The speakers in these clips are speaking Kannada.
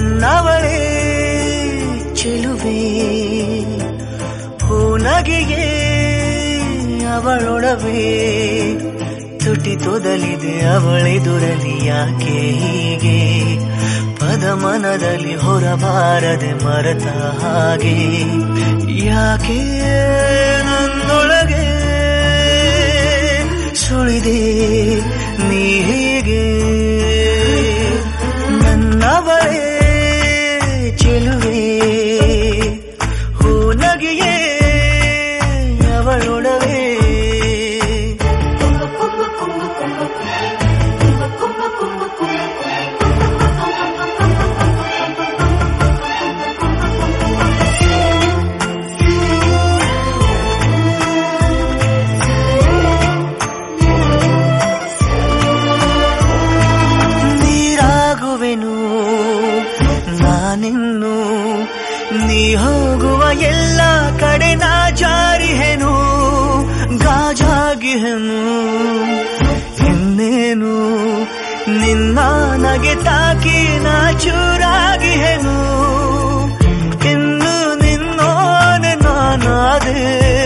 ನನ್ನವಳೇ ಚೆಲುವೆ ಹೂನಗೆಯೇ ಅವಳೊಡವೆ ತುಟಿ ತೊದಲಿದೆ ಅವಳೆದುರಲಿ ಯಾಕೆ ಹೀಗೆ ಪದ ಮನದಲ್ಲಿ ಹೊರಬಾರದೆ ಮರೆತ ಹಾಗೆ ಯಾಕೆ ನನ್ನೊಳಗೆ ಸುಳಿದೆ ನೀ ಹೀಗೆ ನನ್ನವಳೇ ಚೆಲುವೆ ಹೂನಗೆಯೇ ಅವಳೊಡವೆ ನೀರಾಗುವೆನು ನಾನಿನ್ನು ನೀ ಹೋಗುವ ಎಲ್ಲ ಕಡೆ ನಾ ಜಾರಿಹೆನು ಗಾಜಾಗಿಹೆನು ಇನ್ನೇನು ನಿನ್ನ ನಗೆ ತಾಕಿ ನಾ ಚೂರಾಗಿಹೆನು ಇನ್ನು ನಿನ್ನೋನೆ ನಾನಾದೆ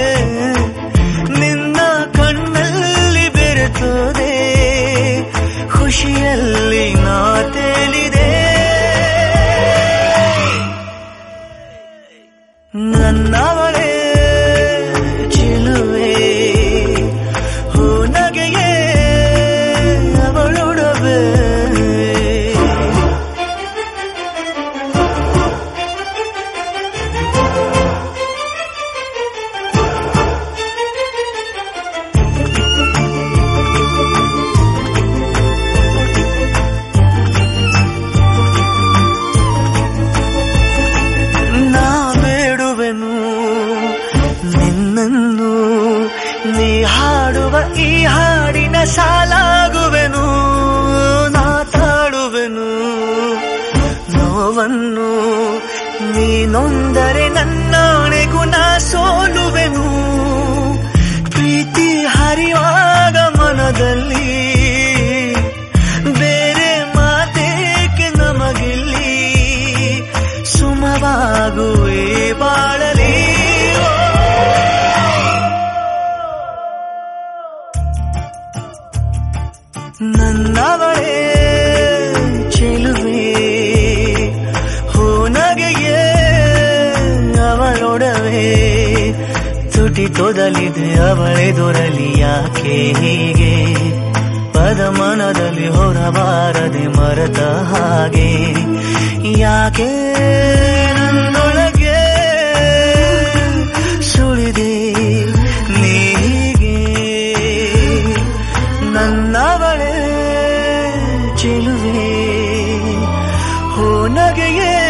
ನಿನ್ನ ಕಣ್ಣಲ್ಲಿ ಬೆರೆತೋದೆ ಖುಷಿಯಲ್ಲಿ ನಾ ತೇಲಿದೆ ನನ್ನವಳೇ ಚೆಲುವೆ ಹೂನಗೆಯೇ ಅವಳೊಡವೆ ನಾ ಬೇಡುವೆನು ನಿನ್ನನ್ನು ನೀ ಹಾಡುವ ಈ ಹಾಡಿನ ಸಾಲಾಗುವೆನು ನಾ ತಾಡುವೆನು ನೋವನ್ನು ನೀನೊಂದರೆ ನನ್ನಾಣೆಗೂ ನಾ ಸೋಲುವೆನು ಪ್ರೀತಿ ಹರಿವಾಗ ಮನದಲ್ಲಿ ಬೇರೆ ಮಾತೇಕೆ ನಮಗಿಲ್ಲಿ ಸುಮವಾಗುವೆ ಬಾಳಲಿ ನನ್ನವಳೇ ಚೆಲುವೆ ಹೂನಗೆಯೇ ಅವಳೊಡವೆ ತುಟಿ ತೊದಲಿದೆ ಅವಳೆದುರಲಿ ಯಾಕೆ ಹೀಗೆ ಪದ ಮನದಲ್ಲಿ ಹೊರಬಾರದೆ ಮರೆತ ಹಾಗೆ ಯಾಕೆ ನನ್ನೊಳಗೆ ಸುಳಿದೆ ನೀಗೆ ನನ್ನವಳೇ ಚೆಲುವೆ ಹೋ ನಗೆಯೇ